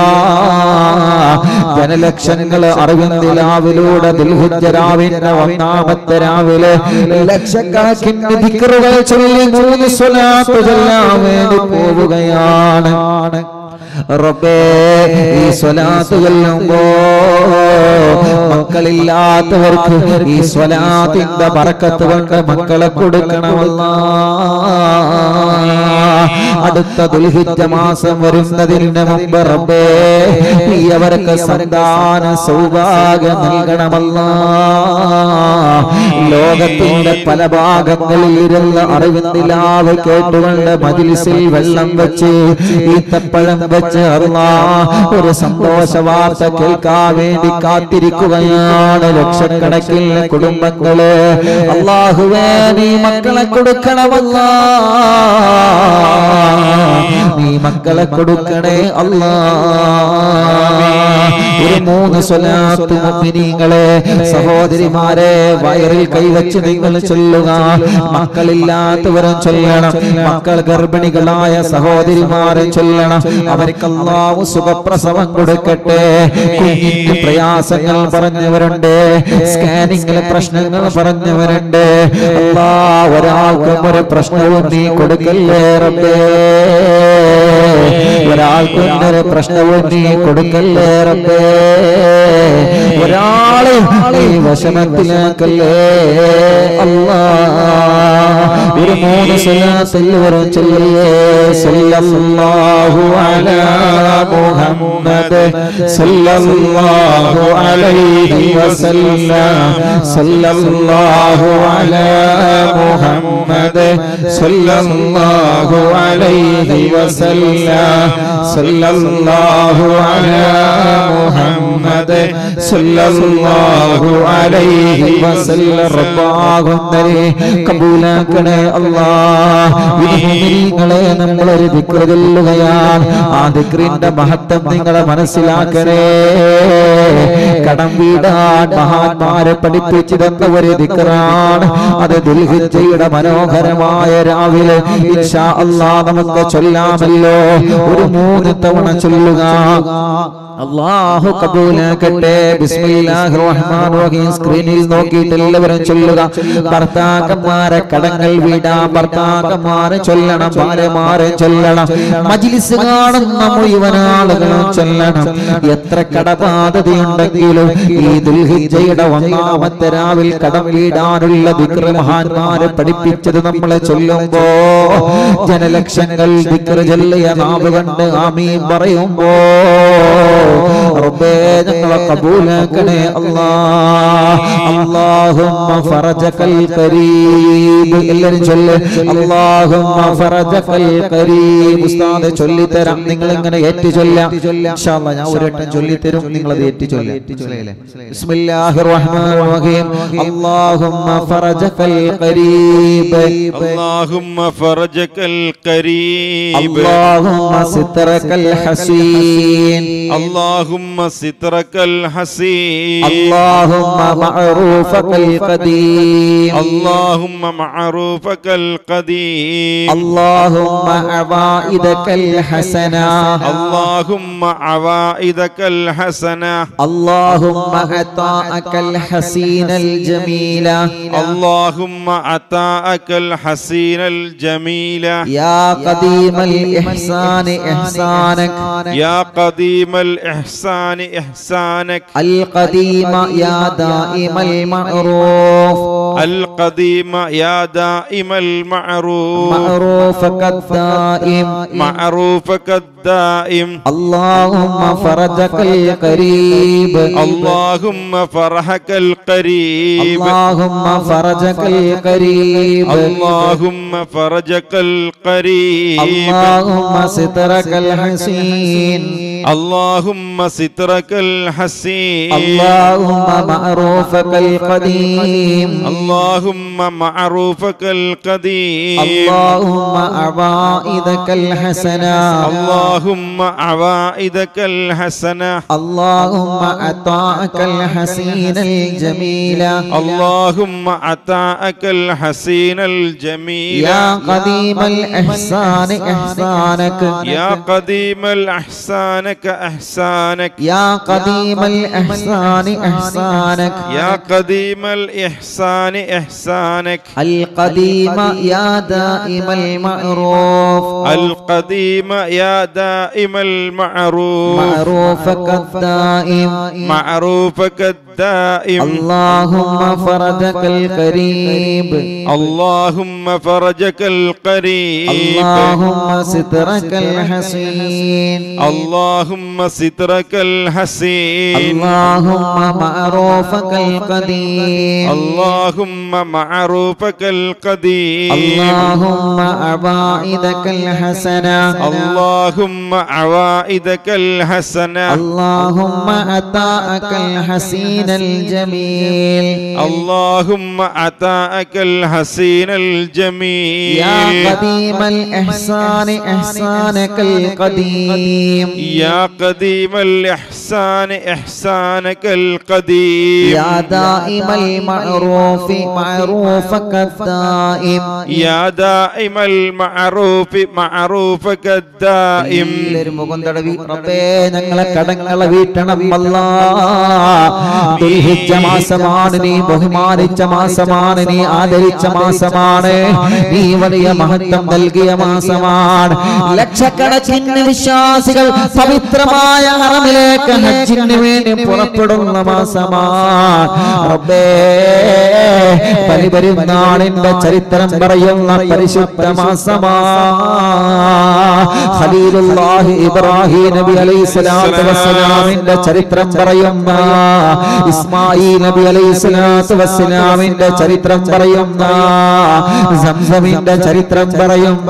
ജനലക്ഷങ്ങൾ അറിവിന്ദിലാവിലൂടെ ദുൽഹിജ രാവിന്റെ ഒന്നാമത്തെ രാവിലെ ലക്ഷക്കണക്കിന് ദിക്റുകൾ ചൊല്ലി മൂന്ന് സ്വലാത്ത് ചൊല്ലാൻ വേണ്ടി പോവുകയാണ് റബ്ബേ ഈ സ്വലാത്ത് ചൊല്ലുമ്പോ മക്കളില്ലാത്തവർക്ക് ഈ സ്വലാത്തിന്റെ ബറക്കത്ത് കൊണ്ട് മക്കളെ കൊടുക്കണമല്ല അടുത്ത ദുൽഹിജ മാസം വരുന്നതിന് മുമ്പ് റബ്ബേ നീ അവർക്ക് സന്താന സൗഭാഗ്യം നൽകണമല്ല ലോകത്തിന്റെ പല ഭാഗങ്ങളിൽ ഇരുന്ന് അറിവിന്ദിലാവ് കേട്ടുകൊണ്ട് മജിലിസിൽ വെള്ളം വെച്ച് ഈത്തപ്പഴം വെച്ച് അറുവാ ഒരു സന്തോഷ വാർത്ത കേൾക്കാൻ വേണ്ടി കാത്തിരിക്കുകയാണ് ലക്ഷക്കണക്കിന് കുടുംബങ്ങള് അള്ളാഹുവേ നീ മക്കളെ കൊടുക്കണമല്ല നീ മക്കളെ കൊടുക്കണേ അല്ലാ ഒരു മൂന്ന് സ്വലാത്ത് മുഅ്മിനീങ്ങളെ സഹോദരിമാരെ വയറിൽ കൈവച്ച് നിങ്ങൾ ചൊല്ലുക മക്കളില്ലാത്തവരും ചൊല്ലണം മക്കൾ ഗർഭിണികളായ സഹോദരിമാരെ ചൊല്ലണം അവർക്ക് അള്ളാഹു സുഖപ്രസവം കൊടുക്കട്ടെ കുഞ്ഞിന്റെ പ്രയാസങ്ങൾ പറഞ്ഞവരുണ്ട് സ്കാനിങ്ങിലെ പ്രശ്നങ്ങൾ പറഞ്ഞവരുണ്ട് അല്ലാ ഒരാൾക്കും ഒരു പ്രശ്നവും നീ കൊടുക്കല്ലേ റബ്ബേ ഒരാൾക്കും ഒരു പ്രശ്നവും നീ കൊടുക്കല്ലേ റബ്ബേ ഒരാളെ നീ വശമത്തിലാക്കല്ലേ അല്ലാ ഒരു മൂന്ന് സ്വലാത്തിൽ വരും ചൊല്ലിയേ സല്ലല്ലാഹു അലാ മുഹമ്മദ് സല്ലല്ലാഹു അലൈഹി വസല്ലം സല്ലല്ലാഹു അലാ മുഹമ്മദ് സല്ലല്ലാഹു അലൈഹി വസല്ലം സല്ലല്ലാഹു അലാ മുഹമ്മദ് സല്ലല്ലാഹു അലൈഹി വസല്ലം റബ്ബാകുന്നരെ കബൂലാക്കണേ അല്ലാഹ് വിനിങ്ങളെ നമ്മൾ ഒരു ദിക്ർ ചൊല്ലുകയാണ് ആ ദിക്റിന്റെ മഹത്വം നിങ്ങളെ മനസ്സിലാക്കണേ കടം വീടാൻ മഹാന്മാരെ പഠിപ്പിച്ചു തന്ന ഒരു ദിക്റാണ് അത് ദുൽഹിജയുടെ മനോഹരമായ രാവിലെ ഇൻഷാ അല്ലാ നമുക്ക് ചൊല്ലാമല്ലോ ഒരു മൂന്ന് തവണ ചൊല്ലുക അള്ളാഹു കബൂലാക്കട്ടെ ബിസ്മില്ലാഹിർ റഹ്മാനിർ റഹീം സ്ക്രീനിൽ നോക്കിയിട്ട് എല്ലാവരും ചൊല്ലുക ഭർത്താക്കന്മാരെ കടങ്ങൾ വീടാം ഭർത്താക്കന്മാരെ ചൊല്ലണം ഭാര്യമാരെ ചൊല്ലണം മജിലിസ് കാണുന്ന മുഴുവൻ ആളുകളും ചൊല്ലണം എത്ര കടബാധതയുണ്ടെങ്കിലും ഈ ദുൽഹിജയുടെ ഒന്നാമത്തെ രാവിൽ കടം വീടാനുള്ള ദിക്ർ മഹാന്മാരെ പഠിപ്പിച്ചത് നമ്മളെ ചൊല്ലുമ്പോ ജനലക്ഷങ്ങൾ ദിക്ർ ചൊല്ലിയ നാവ് കണ്ട് ആമീൻ പറയുമ്പോ റബ്ബേ ഞങ്ങളെ കബൂലാക്കണേ അല്ലാ അല്ലാഹുമ്മ ഫറജകൽ കരീം എല്ലാരും ചൊല്ല് അല്ലാഹുമ്മ ഫറജകൽ കരീം ഉസ്താദ് ചൊല്ലി തരാം നിങ്ങൾ ഇങ്ങനെ ഏറ്റു ചൊല്ലാം ഇൻഷാ അല്ലാ ഞാൻ ഒരു വട്ടം ചൊല്ലി തരും നിങ്ങൾ അത് ഏറ്റു ചൊല്ലാം ബിസ്മില്ലാഹിർ റഹ്മാനിർ റഹീം അല്ലാഹുമ്മ ഫറജകൽ കരീം اللهم فرجك القريب اللهم سترك الحسين اللهم سترك الحسين اللهم معروفك القديم اللهم معروفك القديم اللهم عوائدك الحسنة اللهم عوائدك الحسنة اللهم عطاءك الحسين الجميل اللهم عطاءك الحسين الجميل يا قديم الإحسان إحسانك يا قديم الإحسان إحسانك القديم يا دائم المعروف القديم يا دائم المعروف معروفك الدائم معروفك الدائم اللهم فرجك القريب اللهم فرحك القريب اللهم فرجك القريب اللهم فرجك القريب اللهم سترك الحسين اللهم سترك الحسين اللهم معروفك القديم اللهم معروفك القديم اللهم عوائدك الحسنة اللهم عوائدك الحسنة اللهم عطاءك الحسين الجميل اللهم عطاءك الحسين الجميل يا قديم الإحسان إحسانك يا قديم الإحسانك إحسانك يا قديم الإحسان إحسانك يا قديم الإحسان إحسانك القديم يا دائم المعروف القديم يا دائم المعروف معروفك الدائم معروفك الدائم اللهم فرجك القريب اللهم فرجك القريب اللهم سترك الحسين اللهم سترك الحسين اللهم معروفك القديم اللهم معروفك القديم اللهم عوائدك الحسنة اللهم عوائدك الحسنة اللهم عطاءك الحسين الجميل اللهم عطاءك الحسين الجميل يا قديم الإحسان إحسانك القديم يا قديم الإحسان إحسانك القديم يا دائم المعروف معروفك الدائم يا دائم المعروف معروفك الدائم എല്ലാവരും മുഖം തടവി റബ്ബേ ഞങ്ങളെ കടങ്ങളെ വീട്ടണം അല്ലാ ദുൽഹിജ്ജ മാസമാണ് നീ ബഹുമാനിച്ച മാസമാണ് നീ ആദരിച്ച മാസമാണ് നീ വലിയ മഹത്വം നൽകിയ മാസമാണ് ലക്ഷക്കണക്കിന് വിശ്വാസികൾ പവിത്രമായ ഹറമിലേക്ക് ഹജ്ജിന് വേണ്ടി പുറപ്പെടുന്ന മാസമാണ് റബ്ബേ ബലിപെരുന്നാളിന്റെ ചരിത്രം പറയുന്ന പരിശുദ്ധ മാസമാ ഖലീലുല്ലാഹി ഇബ്രാഹിം നബി അലൈഹി സ്വലാത്തു വസ്സലാമിന്റെ ചരിത്രം പറയുന്ന ഇസ്മായിൽ നബി അലൈഹി സ്വലാത്തു വസ്സലാമിന്റെ ചരിത്രം പറയുന്ന സംസമിന്റെ ചരിത്രം പറയുന്ന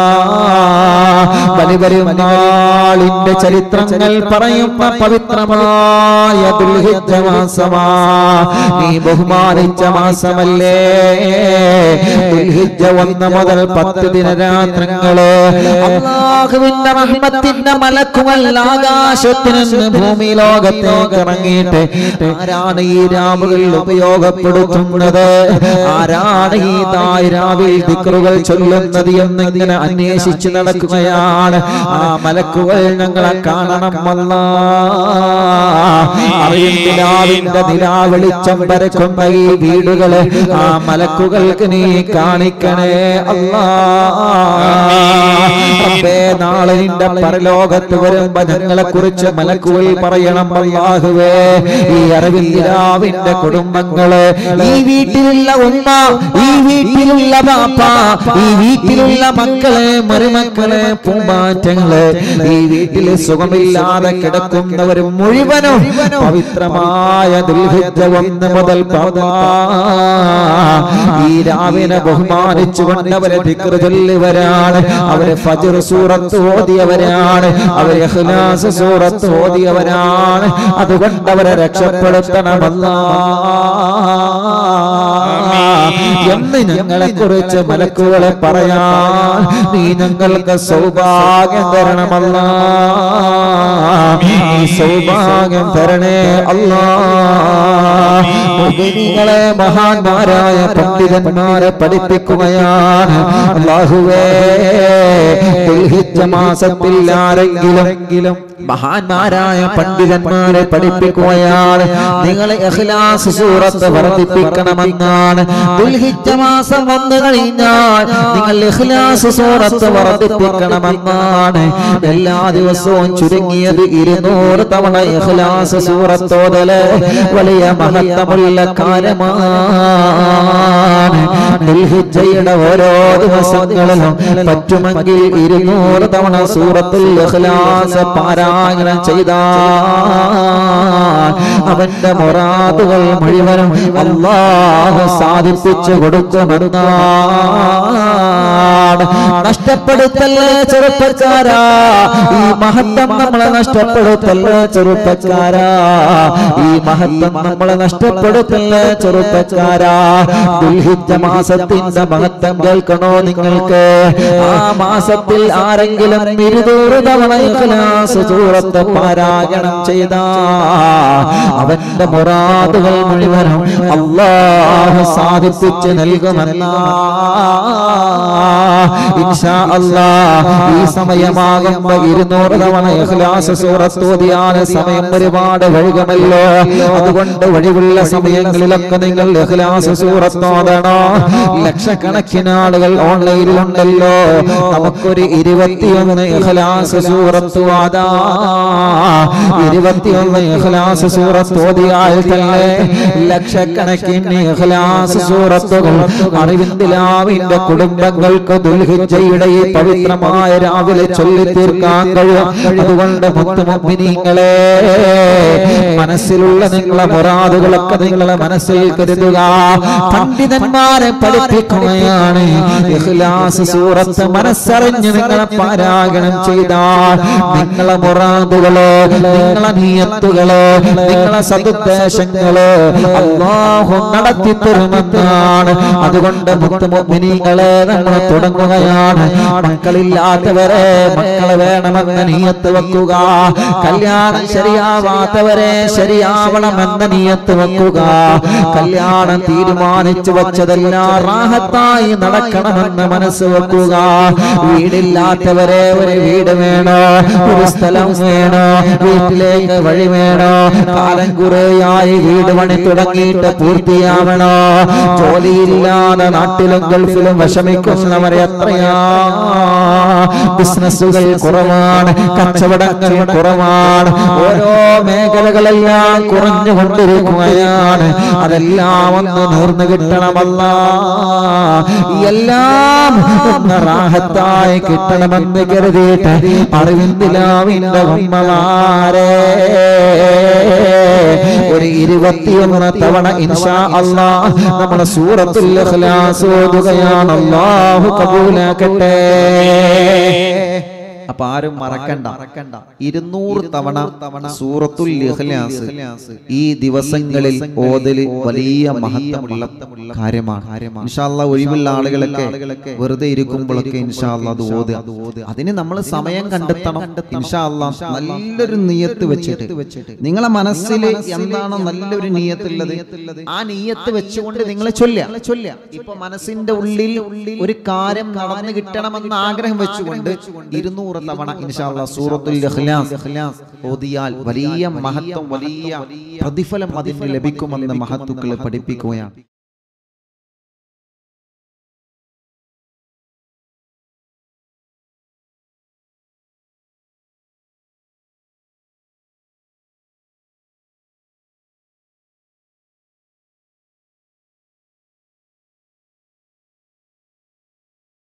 ബലിപെരുന്നാളിന്റെ ചരിത്രങ്ങൾ പറയുന്ന പവിത്രമായ ദുൽഹിജ്ജ മാസമാ നീ ബഹുമാനിച്ച മാസമല്ലേ ദുൽഹിജ്ജ ഒന്ന് മുതൽ പത്ത് ദിനരാത്രങ്ങള് അള്ളാഹുവിന്റെ റഹ്മത്തിന്റെ മലക്കുകൾ ആകാശത്തിൽ നിന്ന് ഭൂമി ലോകത്തേക്ക് ഇറങ്ങിയിട്ട് ആരാണ് ഈ രാവുകൾ ഉപയോഗപ്പെടുത്തുന്നത് ആരാണ് ഈ തായ് രാവിൽ ദിക്റുകൾ ചൊല്ലുന്നത് എന്ന് ഇങ്ങനെ അന്വേഷിച്ച് നടക്കുകയാണ് ആ മലക്കുകൾ ഞങ്ങളെ കാണണം അല്ലാ അറിയും നിലാവിന്റെ നിലാ വെളിച്ചം വരക്കുന്ന ഈ വീടുകള് ആ മലക്കുകൾക്ക് നീ കാണിക്കണേ അല്ലാ റബ്ബേ, നാളെ നിന്റെ പരലോകത്ത് വരുമ്പോ ഞങ്ങളെ കുറിച്ച് മലക്കുകൾ പറയണം അല്ലാഹുവേ ഈ അറിവിൽ നിലാവിന്റെ കുടുംബങ്ങള് ഈ വീട്ടിലുള്ള ഉമ്മ ഈ വീട്ടിലുള്ള ബാപ്പ ഈ വീട്ടിലുള്ള മക്കളെ മരുമക്കളെ പൂമ്പാറ്റങ്ങള് ഈ വീട്ടിൽ സുഖമില്ലാതെ കിടക്കുന്നവർ മുഴുവനും പവിത്രമായ ദുൽഹിജ്ജ ഒന്ന് മുതൽ പാപാ. ഈ രാവിനെ ബഹുമാനിച്ചുകൊണ്ട് അവരെ ദിക്റ് ചൊല്ലിയവരാണ് അവരെ ഫജ്ർ സൂറത്ത് ഓതിയവരാണ് അവരെ ഇഖ്ലാസ് സൂറത്ത് ഓതിയവരാണ് അതുകൊണ്ട് അവരെ രക്ഷപ്പെടുത്തണമല്ല എന്ന് ഞങ്ങളെ കുറിച്ച് മലക്കുകളെ പറയാൻ നീ ഞങ്ങൾക്ക് സൗഭാഗ്യം തരണമല്ല നീ സൗഭാഗ്യം തരണേ അല്ലാ മുഅ്മിനീങ്ങളെ മഹാന്മാരായ പണ്ഡിതന്മാരെ പഠിപ്പിക്കുകയാണ് അല്ലാഹുവേ ദുൽഹിജ്ജ മാസത്തിൽ ആരെങ്കിലും മഹാന്മാരായ പണ്ഡിതന്മാരെ പഠിപ്പിക്കുകയാണ് നിങ്ങളെ ഇഖ്ലാസ് സൂറത്ത് വർദ്ധിപ്പിക്കണമെന്നാണ് ദുൽഹിജ്ജ മാസം വന്നു കഴിഞ്ഞാൽ നിങ്ങൾ ഇഖ്ലാസ് സൂറത്ത് വർദ്ധിപ്പിക്കണമെന്നാണ് എല്ലാ ദിവസവും ചുരുങ്ങിയത് ഇരുന്നൂറ് തവണ ഇഖ്ലാസ് സൂറത്തോതല് വലിയ മഹത്വമുള്ള കാര്യമാണ് ദുൽഹിജ്ജയുടെ ഓരോ ദിവസങ്ങളിലും പറ്റുമെങ്കിൽ ഇരുന്നൂറ് തവണ സൂറത്തുൽ ഇഖ്ലാസ് പാരായണം ചെയ്താൽ അവന്റെ മുറാദുകൾ മുഴുവനും അള്ളാഹു സാധിപ്പിച്ചു കൊടുക്കുമെന്നാണ് നഷ്ടപ്പെടുത്തല്ലേ ചെറുപ്പക്കാരാ ഈ മഹത്വം നമ്മളെ നഷ്ടപ്പെടുത്തല്ലേ ചെറുപ്പക്കാരാ ഈ മഹത്വം നമ്മളെ നഷ്ടപ്പെടുത്തല്ലേ ചെറുപ്പക്കാരാ ദുൽഹിജ്ജ മാസത്തിന്റെ മഹത്വം കേൾക്കണോ നിങ്ങൾക്ക് ആ മാസത്തിൽ ആരെങ്കിലും ഇരുന്നൂറ് തവണ ഇഖ്ലാസ് സൂറത്ത് പാരായണം ചെയ്ത അവന്റെ മുറാദുകൾ മുഴുവനും അള്ളാഹു സാധിപ്പിച്ച് നൽകുമെന്ന ഇൻഷാ അല്ലാ ഈ സമയമാകുമ്പോ ഇരുന്നൂറ് തവണ ഇഖ്ലാസ് സൂറത്ത് ഓതിയാൽ സമയം ഒരുപാട് വഴുകുമല്ലോ അതുകൊണ്ട് വഴിവുള്ള സമയങ്ങളിലൊക്കെ നിങ്ങൾ ഇഖ്ലാസ് സൂറത്ത് ഓതണോ ലക്ഷക്കണക്കിന് ആളുകൾ ഓൺലൈനിലുണ്ടല്ലോ നമുക്കൊരു ഇരുപത്തിയൊന്ന് ഇഖ്ലാസ് സൂറത്ത് ഓതാ ഇരുപത്തിയൊന്ന് ഇഖ്ലാസ് സൂറത്ത് ഓതിയാൽ തന്നെ ലക്ഷക്കണക്കിന് ഇഖ്ലാസ് സൂറത്തുകൾ അറിവിന്ദിലാവിന്റെ കുടുംബങ്ങൾക്ക് ദുൽഹിജ്ജയുടെ ഈ പവിത്രമായ രാവിലെ ചൊല്ലി തീർക്കാൻ കഴിയും അതുകൊണ്ട് മുത്തുമുഗ്മിനീങ്ങളെ മനസ്സിലുള്ള നിങ്ങളെ മുറാദുകളൊക്കെ നിങ്ങളെ മനസ്സിൽ കരുതുക പണ്ഡിതന്മാരെ പഠിപ്പിക്കുകയാണ് ഇഖ്ലാസ് സൂറത്ത് മനസ്സറിഞ്ഞ് നിങ്ങളെ പാരായണം ചെയ്താൽ നിങ്ങളെ മുറാദുകളോ നിങ്ങളെ നീയത്തുകളോ നിങ്ങളെ സതുദ്ദേശങ്ങളോ അള്ളാഹു നടത്തി തരുമെന്നാണ് അതുകൊണ്ട് മുത്തുമുഗ്മിനീങ്ങളെ നമ്മൾ തുടങ്ങുകയാണ് മക്കളില്ലാത്തവരെ മക്കളെ വേണമെന്ന് നീയത്ത് വെക്കുക കല്യാണം ശരിയാവാത്തവരെ ശരിയാവണമെന്ന നീയത്ത് വെക്കുക കല്യാണം തീരുമാനിച്ചു വച്ചതെല്ലാം റാഹത്തായി നടക്കണമെന്ന് മനസ്സ് വെക്കുക വീടില്ലാത്തവരെ ഒരു വീട് വേണോ ഒരു സ്ഥലം വേണോ വീട്ടിലേക്ക് വഴി വേണോ കാലം കുറേയായി വീട് പണി തുടങ്ങിയിട്ട് പൂർത്തിയാവണോ ജോലിയില്ലാതെ നാട്ടിലും ഗൾഫിലും വിഷമിക്കുന്നവരെ എത്രയാ ബിസിനസ്സുകൾ കുറവാണ് കച്ചവടങ്ങൾ കുറവാണ് ഓരോ മേഖലകളെല്ലാം കുറഞ്ഞുകൊണ്ടിരിക്കുകയാണ് അതെല്ലാം ഒന്ന് നേർന്നു കിട്ടണമല്ല എല്ലാം ഒന്ന് റാഹത്തായി കിട്ടണമെന്ന് കരുതിയിട്ട് അറിവിന്ദിലാവിന്റെ ഉമ്മമാരെ ഒരു ഇരുപത്തിയൊന്ന് തവണ ഇൻഷാ അല്ലാ നമ്മുടെ സൂറത്തുൽ ഇഖ്ലാസ് ഓതുകയാണ് അല്ലാഹു കബൂലാക്കട്ടെ അപ്പൊ ആരും മറക്കണ്ട ഇരുന്നൂറ് തവണ തവണ സൂറത്തുൽ ഇഖ്ലാസ് ഈ ദിവസങ്ങളിൽ ഓതല് വലിയ മഹത്വമുള്ള കാര്യമാണ് ഇൻഷാല്ല ഒഴിവുള്ള ആളുകളൊക്കെ വെറുതെ ഇരിക്കുമ്പോഴൊക്കെ ഇൻഷാല്ല അത് ഓതുക അതിന് നമ്മൾ സമയം കണ്ടെത്തണം ഇൻഷാല്ല നല്ലൊരു നീയത്ത് വെച്ചിട്ട് നിങ്ങളെ മനസ്സിൽ എന്താണ് നല്ലൊരു നീയത്തുള്ളത് ആ നീയത്ത് വെച്ചുകൊണ്ട് നിങ്ങൾ ചൊല്ല ചൊല്ല ഇപ്പൊ മനസ്സിന്റെ ഉള്ളിൽ ഒരു കാര്യം നടന്നു കിട്ടണമെന്ന് ആഗ്രഹം വെച്ചുകൊണ്ട് ഇരുന്നൂറ് തവണ ഇൻഷാല്ല സൂറത്തുൽ ഇഖ്ലാസ് ഓതിയാൽ വലിയ മഹത്വം വലിയ പ്രതിഫലം അതിന് ലഭിക്കുമെന്ന് മഹത്തുക്കളെ പഠിപ്പിക്കുകയാണ്